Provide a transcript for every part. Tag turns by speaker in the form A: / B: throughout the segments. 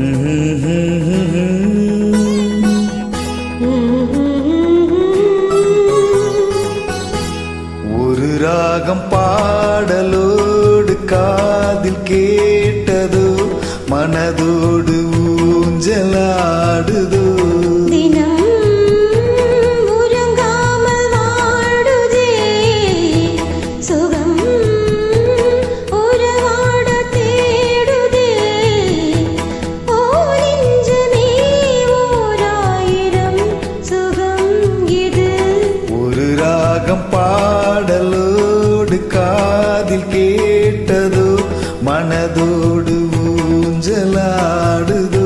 A: ஒரு ராகம் பாடலோடு காதில் கேட்டதோ மனதோடு ஊஞ்சலாடுதோ
B: தினம் உறங்காமல் வாடுதே சுகம் உறவாட தேடுதே ஓ நெஞ்சமே ஓராயிரம் சுகம் இது
A: ஒரு ராகம் பாடலோடு காதில் கேட்டதோ மனதோடு ஊஞ்சலாடுதோ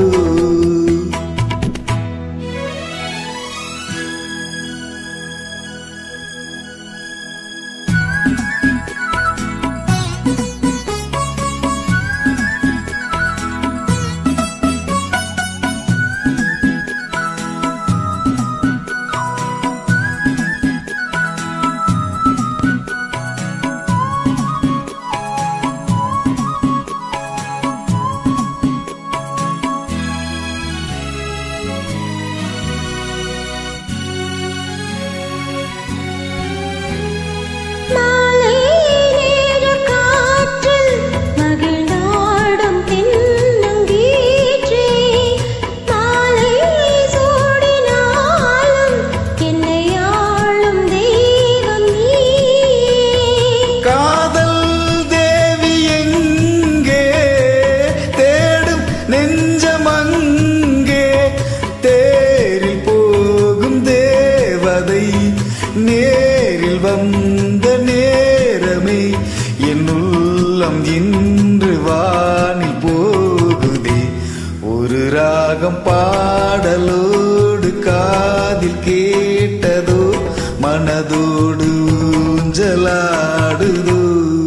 B: மாலை நேர காற்றில் மகிழ்ந்தாடும் தென்னங்கீற்றே மாலை சூடினாலும் என்னை ஆளும் தெய்வம் நீயே
A: காதல் தேவி எங்கே தேடும் நெஞ்சமங்கே தேரில் போகும் தேவதை நேரில் வந்த நேரமே என் உள்ளம் இன்று வானில் போகுதே ஒரு ராகம் பாடலோடு காதில் கேட்டதோ மனதோடு ஊஞ்சலாடுதோ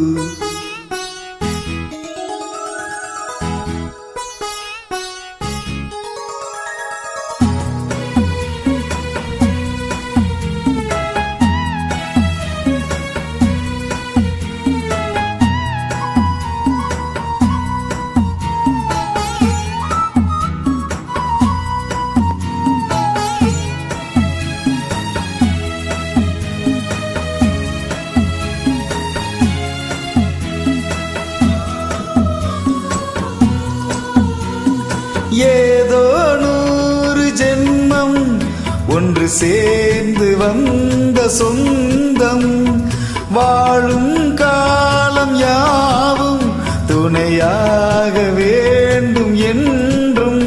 A: ஏதோ நூறு ஜென்மம் ஒன்று சேர்ந்து வந்த சொந்தம் வாழும் காலம் யாவும் துணையாக வேண்டும் என்றும்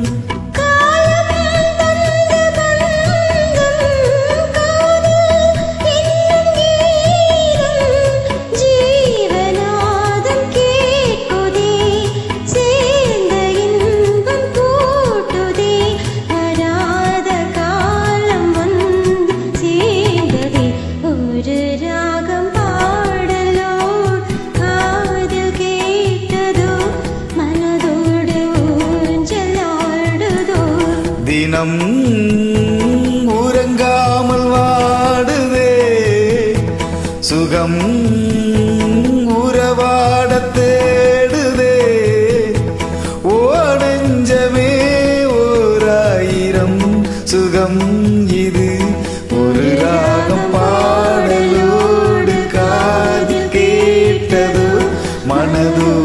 B: ஜீவநாதம் கேட்குதே சேர்ந்த இன்பம் கூட்டுதே வராத காலம் வந்து சேர்ந்ததே ஒரு ராகம் பாடலோ காதில் கேட்டதோ மனதோடு ஊஞ்சலாடுதோ
A: தினம் உறங்காமல் வாடுதே சுகம் உறவாட தேடுதே ஓ நெஞ்சமே ஓராயிரம் சுகம் இது ஒரு ராகம் பாடலோடு காதில் கேட்டதோ மனதோ